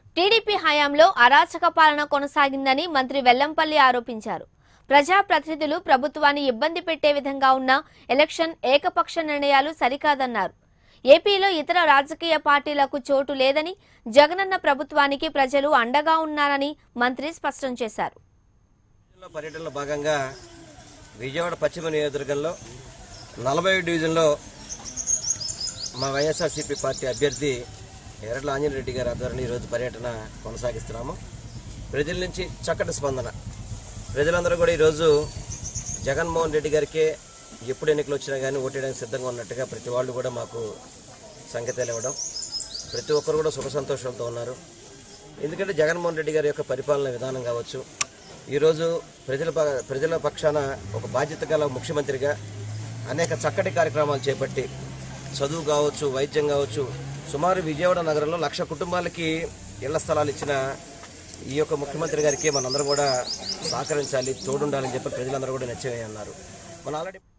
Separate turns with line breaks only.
TDP హయాంలో అరాచక పాలన కొనసాగిందని మంత్రి వెల్లంపల్లి ఆరోపించారు ప్రజాప్రతినిధులు ప్రభుత్వాన్ని ఇబ్బంది పెట్టే విధంగా ఉన్న ఎలక్షన్ ఏకపక్ష నిర్ణయాలు సరికాదన్నారు ఏపీలో ఇతర రాజకీయ పార్టీలకు చోటు లేదని జగనన్న ప్రభుత్వానికి ప్రజలు అండగా ఉన్నారని మంత్రి స్పష్టం చేశారు
జిల్లా పర్యటనలో భాగంగా విజయవాడ పశ్చిమ నియోజకవర్గంలో నలభై డివిజన్లో మా వైఎస్ఆర్సీపీ పార్టీ అభ్యర్థి ఎర్రట్ల ఆంజనేయరెడ్డి గారి ఆధ్వర్యంలో ఈరోజు పర్యటన కొనసాగిస్తున్నాము ప్రజల నుంచి చక్కటి స్పందన ప్రజలందరూ కూడా ఈరోజు జగన్మోహన్ రెడ్డి గారికే ఎప్పుడు ఎన్నికలు వచ్చినా కానీ ఓటేయడానికి సిద్ధంగా ఉన్నట్టుగా ప్రతి వాళ్ళు కూడా మాకు సంకేతాలు ఇవ్వడం ప్రతి ఒక్కరు కూడా సుఖ సంతోషంతో ఉన్నారు ఎందుకంటే జగన్మోహన్ రెడ్డి గారి యొక్క పరిపాలన విధానం కావచ్చు ఈరోజు ప్రజల ప- ప్రజల పక్షాన ఒక బాధ్యత గల ముఖ్యమంత్రిగా అనేక చక్కటి కార్యక్రమాలు చేపట్టి చదువు కావచ్చు వైద్యం కావచ్చు సుమారు విజయవాడ నగరంలో లక్ష కుటుంబాలకి ఇళ్ల స్థలాలు ఇచ్చిన ఈ యొక్క ముఖ్యమంత్రి గారికి మనందరం కూడా సహకరించాలి తోడుండాలని చెప్పి ప్రజలందరూ కూడా నిశ్చయం అన్నారు మన ఆల్రెడీ